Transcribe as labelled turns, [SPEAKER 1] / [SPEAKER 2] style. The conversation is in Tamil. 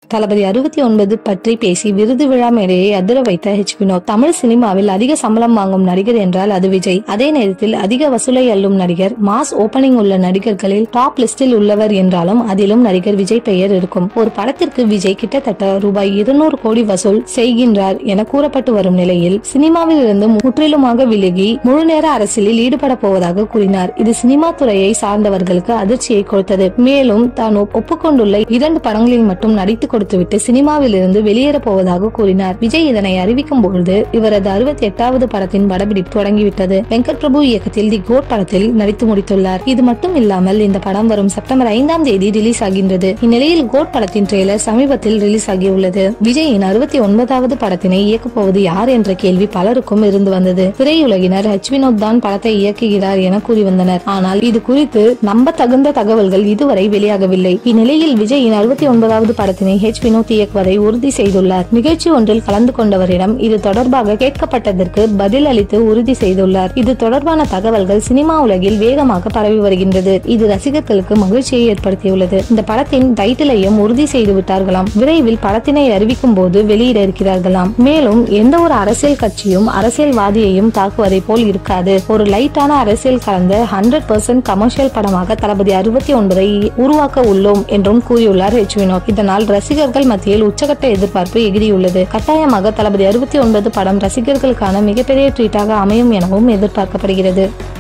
[SPEAKER 1] தளபதி அறுபத்தி ஒன்பது பற்றி பேசி விருது விழா மேடையை அதிர வைத்த ஹெச் வினோத் தமிழ் சினிமாவில் அதிக சம்பளம் வாங்கும் நடிகர் என்றால் அது விஜய் அதே நேரத்தில் அதிக வசூலை அள்ளும் நடிகர் மாஸ் ஓபனிங் உள்ள நடிகர்களில் டாப் லிஸ்டில் உள்ளவர் என்றாலும் அதிலும் நடிகர் விஜய் பெயர் இருக்கும் ஒரு படத்திற்கு விஜய் கிட்டத்தட்ட ரூபாய் இருநூறு கோடி வசூல் செய்கின்றார் என கூறப்பட்டு வரும் நிலையில் சினிமாவில் இருந்து முற்றிலுமாக விலகி முழு நேர அரசியலில் ஈடுபட போவதாக கூறினார் இது சினிமா துறையை சார்ந்தவர்களுக்கு அதிர்ச்சியை கொடுத்தது மேலும் தான் ஒப்- ஒப்புக்கொண்டுள்ள இரண்டு படங்களில் மட்டும் நடித்து கொடுத்துவிட்டு சினிமாவில் இருந்து வெளியேற போவதாக கூறினார் விஜய் இதனை அறிவிக்கும் பொழுது இவரது அறுபத்தி எட்டாவது படத்தின் படப்பிடிப்பு தொடங்கிவிட்டது வெங்கட் பிரபு இயக்கத்தில் தி கோட் படத்தில் நடித்து முடித்துள்ளார் இது மட்டும் இல்லாமல் இந்த படம் வரும் செப்டம்பர் ஐந்தாம் தேதி ரிலீஸ் ஆகின்றது இந்நிலையில் கோட் படத்தின் ட்ரெய்லர் சமீபத்தில் ரிலீஸ் ஆகியுள்ளது விஜயின் அறுபத்தி ஒன்பதாவது படத்தினை இயக்கப் போவது யார் என்ற கேள்வி பலருக்கும் இருந்து வந்தது திரையுலகினர் ஹெச் வினோத் தான் படத்தை இயக்குகிறார் என கூறி வந்தனர் ஆனால் இது குறித்து நம்ப தகுந்த தகவல்கள் இதுவரை வெளியாகவில்லை இந்நிலையில் விஜயின் அறுபத்தி ஒன்பதாவது படத்தினை ஹெச் வினோத் இயக்குவதை உறுதி செய்துள்ளார் நிகழ்ச்சி ஒன்றில் கலந்து கொண்டவரிடம் இது தொடர்பாக கேட்கப்பட்டதற்கு பதில் அளித்து உறுதி செய்துள்ளார் இது தொடர்பான தகவல்கள் சினிமா உலகில் வேகமாக பரவி வருகின்றது இது ரசிகர்களுக்கு மகிழ்ச்சியை ஏற்படுத்தியுள்ளது இந்த படத்தின் டைட்டிலையும் உறுதி செய்து விட்டார்களாம் விரைவில் படத்தினை அறிவிக்கும் போது வெளியிட இருக்கிறார்களாம் மேலும் எந்த ஒரு அரசியல் கட்சியும் அரசியல்வாதியையும் தாக்குவதை போல் இருக்காது ஒரு லைட்டான அரசியல் கலந்த ஹண்ட்ரட் பர்சன்ட் கமர்ஷியல் படமாக தளபதி அறுபத்தி ஒன்பதை உருவாக்க உள்ளோம் என்றும் கூறியுள்ளார் ஹெச் வினோத் இதனால் ரசிகர்கள் மத்தியில் உச்சகட்ட எதிர்பார்ப்பு எகிரியுள்ளது கட்டாயமாக தளபதி அறுபத்தி ஒன்பது படம் ரசிகர்களுக்கான மிகப்பெரிய ட்ரீட்டாக அமையும் எனவும் எதிர்பார்க்கப்படுகிறது